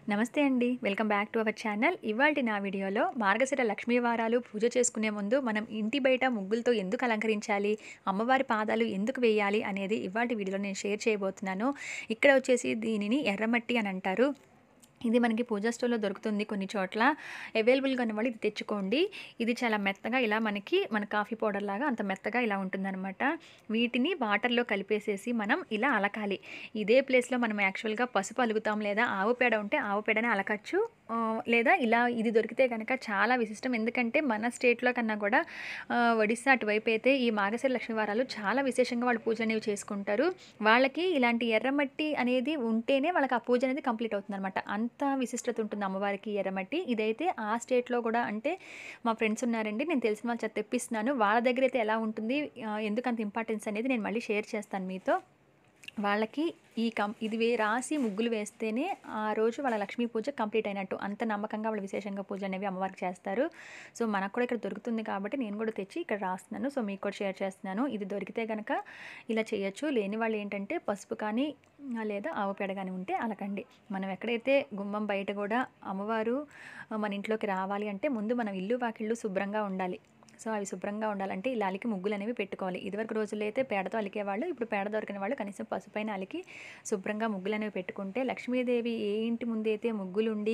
నమస్తే అండి welcome back to our channel ఇవాళ నా వీడియోలో మార్గశిర లక్ష్మీ వారాలు పూజ చేసుకునే ముందు మనం ఇంటి బయట ముగ్గులతో ఎందుకు అలంకరించాలి అమ్మవారి పాదాలు ఎందుకు వేయాలి అనేది ఇవాళ వీడియోలో నేను షేర్ చేయబోతున్నాను ఇక్కడ వచ్చేసి దీనిని ఎర్రమట్టి అని అంటారు ఇది మనకి పూజా స్టోర్లో దొరుకుతుంది కొన్ని చోట్ల అవైలబుల్గా ఉన్న వాళ్ళు ఇది తెచ్చుకోండి ఇది చాలా మెత్తగా ఇలా మనకి మన కాఫీ పౌడర్ లాగా అంత మెత్తగా ఇలా ఉంటుందన్నమాట వీటిని వాటర్లో కలిపేసేసి మనం ఇలా అలకాలి ఇదే ప్లేస్లో మనం యాక్చువల్గా పసుపు అలుగుతాం లేదా ఆవు పేడ ఉంటే ఆవు పేడని అలకచ్చు ఆ, లేదా ఇలా ఇది దొరికితే కనుక చాలా విశిష్టం ఎందుకంటే మన స్టేట్లో కన్నా కూడా ఆ, ఒడిస్సా అటువైపు అయితే ఈ మాగశిర లక్ష్మీ వారాలు చాలా విశేషంగా వాళ్ళు పూజ అనేవి చేసుకుంటారు వాళ్ళకి ఇలాంటి ఎర్రమట్టి అనేది ఉంటేనే వాళ్ళకి ఆ పూజ అనేది కంప్లీట్ అవుతుంది అనమాట అంత విశిష్టత ఉంటుంది అమ్మవారికి ఎర్రమట్టి ఇదైతే ఆ స్టేట్లో కూడా అంటే మా ఫ్రెండ్స్ ఉన్నారండి నేను తెలిసిన వాళ్ళు చేత తెప్పిస్తున్నాను వాళ్ళ దగ్గర అయితే ఎలా ఉంటుంది ఆ, ఎందుకు అంత ఇంపార్టెన్స్ అనేది నేను మళ్ళీ షేర్ చేస్తాను మీతో వాళ్ళకి ఈ కం ఇది వే రాసి ముగ్గులు వేస్తేనే ఆ రోజు వాళ్ళ లక్ష్మీ పూజ కంప్లీట్ అయినట్టు అంత నమ్మకంగా వాళ్ళు విశేషంగా పూజ అనేవి అమ్మవారికి చేస్తారు సో మనకు కూడా ఇక్కడ దొరుకుతుంది కాబట్టి నేను కూడా తెచ్చి ఇక్కడ రాస్తున్నాను సో మీకు కూడా షేర్ చేస్తున్నాను ఇది దొరికితే కనుక ఇలా చేయొచ్చు లేని వాళ్ళు ఏంటంటే పసుపు కానీ ఆ, లేదా ఆవు పేడ కానీ ఉంటే అలకండి మనం ఎక్కడైతే గుమ్మం బయట కూడా అమ్మవారు ఆ, మన ఇంట్లోకి రావాలి అంటే ముందు మనం ఇల్లు వాకిళ్ళు శుభ్రంగా ఉండాలి సో అవి శుభ్రంగా ఉండాలంటే ఇలా అలికి ముగ్గులు అనేవి పెట్టుకోవాలి ఇదివరకు రోజుల్లో అయితే పేడతో అలికేవాళ్ళు ఇప్పుడు పేడ దొరికిన వాళ్ళు కనీసం పసుపైన అలికి శుభ్రంగా ముగ్గులు అనేవి పెట్టుకుంటే లక్ష్మీదేవి ఏ ఇంటి ముందైతే ముగ్గులు ఉండి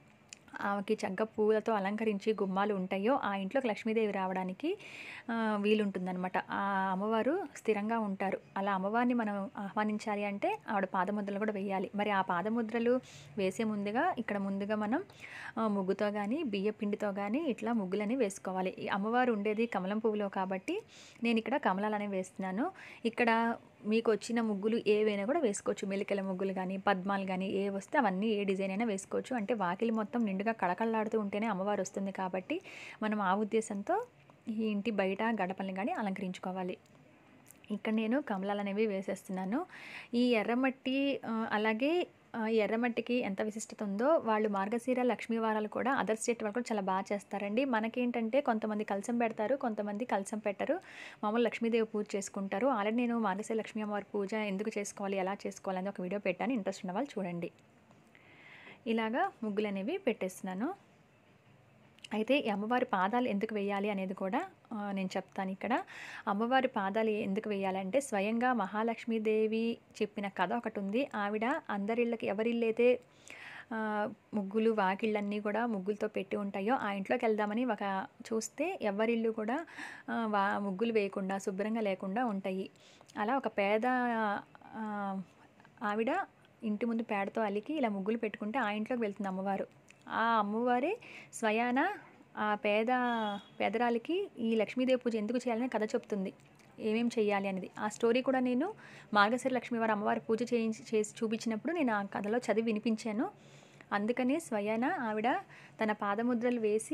ఆమెకి చక్కగా పూలతో అలంకరించి గుమ్మాలు ఉంటాయో ఆ ఇంట్లోకి లక్ష్మీదేవి రావడానికి ఆ, వీలుంటుందన్నమాట ఆ అమ్మవారు స్థిరంగా ఉంటారు అలా అమ్మవారిని మనం ఆహ్వానించాలి అంటే ఆవిడ పాదముద్రలు కూడా వేయాలి మరి ఆ పాదముద్రలు వేసే ముందుగా ఇక్కడ ముందుగా మనం ఆ, ముగ్గుతో కానీ బియ్య పిండితో కానీ ఇట్లా ముగ్గులని వేసుకోవాలి ఈ అమ్మవారు ఉండేది కమలం పువ్వులో కాబట్టి నేను ఇక్కడ కమలాలు అనేవి వేస్తున్నాను ఇక్కడ మీకు వచ్చిన ముగ్గులు ఏవైనా కూడా వేసుకోవచ్చు మెలికల ముగ్గులు కానీ పద్మాలు కానీ ఏ వస్తే అవన్నీ ఏ డిజైన్ అయినా వేసుకోవచ్చు అంటే వాకిలి మొత్తం నిండుగా కళకళలాడుతూ ఉంటేనే అమ్మవారు వస్తుంది కాబట్టి మనం ఆ ఉద్దేశంతో ఈ ఇంటి బయట గడపల్ని కానీ అలంకరించుకోవాలి ఇక్కడ నేను కమలాలు అనేవి వేసేస్తున్నాను ఈ ఎర్రమట్టి ఆ, అలాగే ఆ, ఈ ఎర్రమట్టికి ఎంత విశిష్టత ఉందో వాళ్ళు మార్గశీర లక్ష్మీ వారాలు కూడా అదర్ స్టేట్ వాళ్ళు కూడా చాలా బాగా చేస్తారండి మనకేంటంటే కొంతమంది కలసం పెడతారు కొంతమంది కలసం పెట్టరు మామూలు లక్ష్మీదేవి పూజ చేసుకుంటారు ఆల్రెడీ నేను మార్గశీర లక్ష్మీ అమ్మవారి పూజ ఎందుకు చేసుకోవాలి ఎలా చేసుకోవాలి అని ఒక వీడియో పెట్టాను ఇంట్రెస్ట్ ఉన్న వాళ్ళు చూడండి ఇలాగా ముగ్గులు అనేవి పెట్టేస్తున్నాను అయితే ఈ అమ్మవారి పాదాలు ఎందుకు వేయాలి అనేది కూడా ఆ, నేను చెప్తాను ఇక్కడ అమ్మవారి పాదాలు ఎందుకు వేయాలంటే స్వయంగా మహాలక్ష్మీదేవి చెప్పిన కథ ఒకటి ఉంది ఆవిడ అందరిళ్ళకి ఎవరిల్లైతే ఆ, ముగ్గులు వాకిళ్ళన్నీ కూడా ముగ్గులతో పెట్టి ఉంటాయో ఆ ఇంట్లోకి వెళ్దామని ఒక చూస్తే ఎవరిల్లు కూడా ఆ, వా ముగ్గులు వేయకుండా శుభ్రంగా లేకుండా ఉంటాయి అలా ఒక పేద ఆ, ఆవిడ ఇంటి ముందు పేడతో అలికి ఇలా ముగ్గులు పెట్టుకుంటే ఆ ఇంట్లోకి వెళ్తుంది అమ్మవారు ఆ అమ్మవారే స్వయాన ఆ పేద పేదరాలికి ఈ లక్ష్మీదేవి పూజ ఎందుకు చేయాలని కథ చెప్తుంది ఏమేం చేయాలి అనేది ఆ స్టోరీ కూడా నేను మార్గశిర లక్ష్మీవారి అమ్మవారి పూజ చేయించి చేసి చూపించినప్పుడు నేను ఆ కథలో చదివి వినిపించాను అందుకని స్వయాన ఆవిడ తన పాదముద్రలు వేసి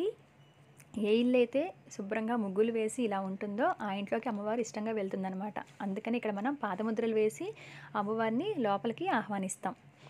ఏ ఇల్లు అయితే శుభ్రంగా ముగ్గులు వేసి ఇలా ఉంటుందో ఆ ఇంట్లోకి అమ్మవారు ఇష్టంగా వెళ్తుందనమాట అందుకని ఇక్కడ మనం పాదముద్రలు వేసి అమ్మవారిని లోపలికి ఆహ్వానిస్తాం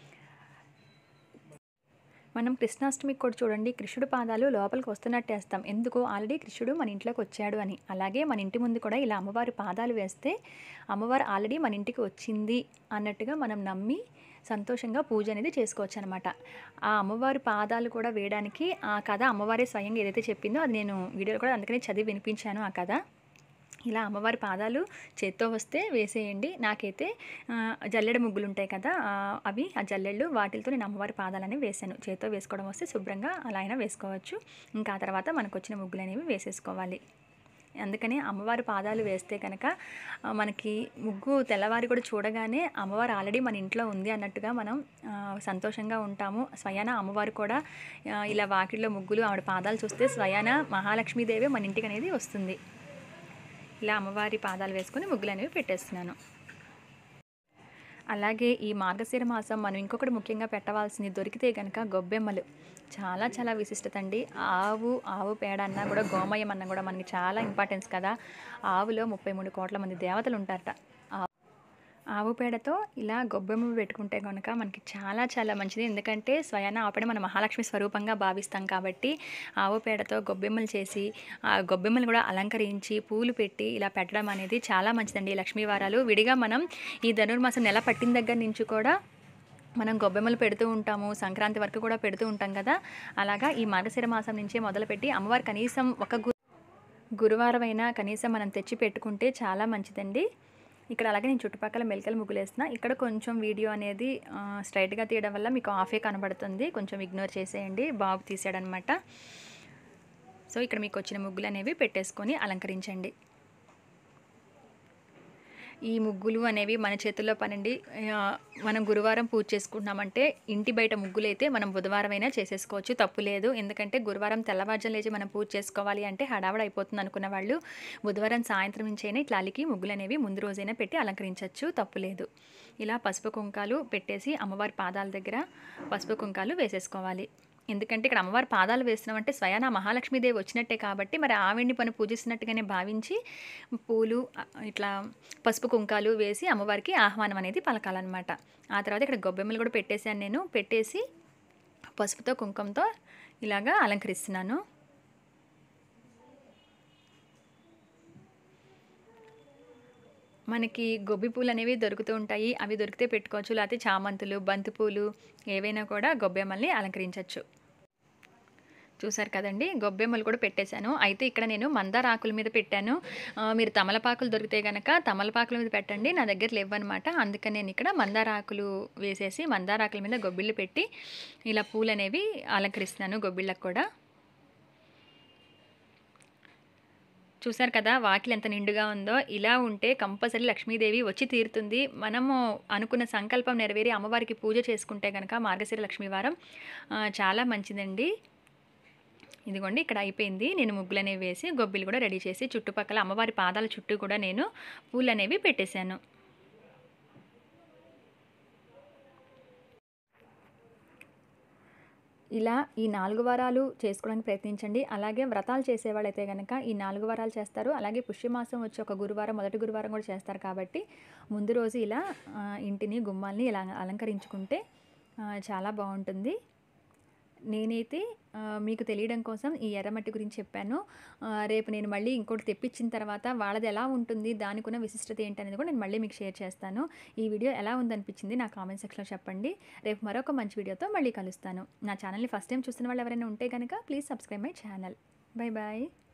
మనం కృష్ణాష్టమికి కూడా చూడండి కృష్ణుడు పాదాలు లోపలికి వస్తున్నట్టు వేస్తాం ఎందుకు ఆల్రెడీ కృష్ణుడు మన ఇంట్లోకి వచ్చాడు అని అలాగే మన ఇంటి ముందు కూడా ఇలా అమ్మవారి పాదాలు వేస్తే అమ్మవారు ఆల్రెడీ మన ఇంటికి వచ్చింది అన్నట్టుగా మనం నమ్మి సంతోషంగా పూజ అనేది చేసుకోవచ్చు అనమాట ఆ అమ్మవారి పాదాలు కూడా వేయడానికి ఆ కథ అమ్మవారే స్వయంగా ఏదైతే చెప్పిందో అది నేను వీడియోలో కూడా అందుకనే చదివి వినిపించాను ఆ కథ ఇలా అమ్మవారి పాదాలు చేత్తో వస్తే వేసేయండి నాకైతే ఆ, జల్లెడ ముగ్గులు ఉంటాయి కదా ఆ, అవి ఆ జల్లెళ్ళు వాటితో నేను అమ్మవారి పాదాలని వేసాను చేత్తో వేసుకోవడం వస్తే శుభ్రంగా అలా అయినా వేసుకోవచ్చు ఇంకా ఆ తర్వాత మనకు వచ్చిన ముగ్గులు అనేవి వేసేసుకోవాలి అందుకని అమ్మవారి పాదాలు వేస్తే కనుక ఆ, మనకి ముగ్గు తెల్లవారి కూడా చూడగానే అమ్మవారు ఆల్రెడీ మన ఇంట్లో ఉంది అన్నట్టుగా మనం ఆ, సంతోషంగా ఉంటాము స్వయాన అమ్మవారు కూడా ఆ, ఇలా వాకిట్లో ముగ్గులు ఆవిడ పాదాలు చూస్తే స్వయాన మహాలక్ష్మీదేవి మన ఇంటికి అనేది వస్తుంది ఇలా అమ్మవారి పాదాలు వేసుకొని ముగ్గులు అనేవి పెట్టేస్తున్నాను అలాగే ఈ మార్గశిర మాసం మనం ఇంకొకటి ముఖ్యంగా పెట్టవలసింది దొరికితే కనుక గొబ్బెమ్మలు చాలా చాలా విశిష్టత అండి ఆవు ఆవు పేడ అన్నా కూడా గోమయం అన్నా కూడా మనకి చాలా ఇంపార్టెన్స్ కదా ఆవులో ముప్పై మూడు కోట్ల మంది దేవతలు ఉంటారట ఆ- ఆవు పేడతో ఇలా గొబ్బెమ్మ పెట్టుకుంటే కనుక మనకి చాలా చాలా మంచిది ఎందుకంటే స్వయాన ఆవు పేడ మన మహాలక్ష్మి స్వరూపంగా భావిస్తాం కాబట్టి ఆవు పేడతో గొబ్బెమ్మలు చేసి ఆ గొబ్బెమ్మలు కూడా అలంకరించి పూలు పెట్టి ఇలా పెట్టడం అనేది చాలా మంచిదండి ఈ లక్ష్మీ వారాలు విడిగా మనం ఈ ధనుర్మాసం నెల పట్టిన దగ్గర నుంచి కూడా మనం గొబ్బెమ్మలు పెడుతూ ఉంటాము సంక్రాంతి వరకు కూడా పెడుతూ ఉంటాం కదా అలాగా ఈ మార్గశిర మాసం నుంచే మొదలుపెట్టి అమ్మవారు కనీసం ఒక గు గురువారం అయినా కనీసం మనం తెచ్చి పెట్టుకుంటే చాలా మంచిదండి ఇక్కడ అలాగే నేను చుట్టుపక్కల మెలికల ముగ్గులు వేస్తున్నా ఇక్కడ కొంచెం వీడియో అనేది ఆ, స్ట్రైట్గా తీయడం వల్ల మీకు ఆఫే కనబడుతుంది కొంచెం ఇగ్నోర్ చేసేయండి బాబు తీసాడనమాట సో ఇక్కడ మీకు వచ్చిన ముగ్గులు అనేవి పెట్టేసుకొని అలంకరించండి ఈ ముగ్గులు అనేవి మన చేతుల్లో పనండి ఆ, మనం గురువారం పూజ చేసుకుంటున్నామంటే ఇంటి బయట ముగ్గులు అయితే మనం బుధవారం అయినా చేసేసుకోవచ్చు తప్పు లేదు ఎందుకంటే గురువారం తెల్లవారుజాము లేచి మనం పూజ చేసుకోవాలి అంటే హడావడ అయిపోతుంది అనుకున్న వాళ్ళు బుధవారం సాయంత్రం నుంచి అయినా ఇట్లా అలికి ముగ్గులు అనేవి ముందు రోజైనా పెట్టి అలంకరించవచ్చు తప్పు లేదు ఇలా పసుపు కుంకాలు పెట్టేసి అమ్మవారి పాదాల దగ్గర పసుపు కుంకాలు వేసేసుకోవాలి ఎందుకంటే ఇక్కడ అమ్మవారి పాదాలు వేస్తున్నామంటే స్వయాన మహాలక్ష్మీదేవి వచ్చినట్టే కాబట్టి మరి ఆవిడ్ని పని పూజిస్తున్నట్టుగానే భావించి పూలు ఆ, ఇట్లా పసుపు కుంకాలు వేసి అమ్మవారికి ఆహ్వానం అనేది పలకాలన్నమాట ఆ తర్వాత ఇక్కడ గొబ్బెమ్మలు కూడా పెట్టేశాను నేను పెట్టేసి పసుపుతో కుంకుమతో ఇలాగా అలంకరిస్తున్నాను మనకి గొబ్బి పూలు అనేవి దొరుకుతూ ఉంటాయి అవి దొరికితే పెట్టుకోవచ్చు లేకపోతే చామంతులు బంతి పూలు ఏవైనా కూడా గొబ్బెమ్మల్ని అలంకరించవచ్చు చూసారు కదండి గొబ్బెమ్మలు కూడా పెట్టేశాను అయితే ఇక్కడ నేను మందార ఆకుల మీద పెట్టాను ఆ, మీరు తమలపాకులు దొరికితే కనుక తమలపాకుల మీద పెట్టండి నా దగ్గర లేవన్నమాట అందుకని నేను ఇక్కడ మందార ఆకులు వేసేసి మందార ఆకుల మీద గొబ్బిళ్ళు పెట్టి ఇలా పూలు అనేవి అలంకరిస్తున్నాను గొబ్బిళ్ళకు కూడా చూసారు కదా వాకిలి ఎంత నిండుగా ఉందో ఇలా ఉంటే కంపల్సరీ లక్ష్మీదేవి వచ్చి తీరుతుంది మనము అనుకున్న సంకల్పం నెరవేరి అమ్మవారికి పూజ చేసుకుంటే కనుక మార్గశిర లక్ష్మీవారం ఆ, చాలా మంచిదండి ఇదిగోండి ఇక్కడ అయిపోయింది నేను ముగ్గులు అనేవి వేసి గొబ్బిలు కూడా రెడీ చేసి చుట్టుపక్కల అమ్మవారి పాదాల చుట్టూ కూడా నేను పూలు అనేవి పెట్టేశాను ఇలా ఈ నాలుగు వారాలు చేసుకోవడానికి ప్రయత్నించండి అలాగే వ్రతాలు చేసేవాళ్ళైతే కనుక ఈ నాలుగు వారాలు చేస్తారు అలాగే పుష్యమాసం వచ్చి ఒక గురువారం మొదటి గురువారం కూడా చేస్తారు కాబట్టి ముందు రోజు ఇలా ఆ, ఇంటిని గుమ్మాల్ని ఇలా అలంకరించుకుంటే ఆ, చాలా బాగుంటుంది నేనైతే ఆ, మీకు తెలియడం కోసం ఈ ఎర్రమట్టి గురించి చెప్పాను ఆ, రేపు నేను మళ్ళీ ఇంకోటి తెప్పించిన తర్వాత వాళ్ళది ఎలా ఉంటుంది దానికున్న విశిష్టత ఏంటనేది కూడా నేను మళ్ళీ మీకు షేర్ చేస్తాను ఈ వీడియో ఎలా ఉందనిపించింది నా కామెంట్ సెక్షన్లో చెప్పండి రేపు మరొక మంచి వీడియోతో మళ్ళీ కలుస్తాను నా ఛానల్ని ఫస్ట్ టైం చూస్తున్న వాళ్ళు ఎవరైనా ఉంటే కనుక please subscribe my channel bye bye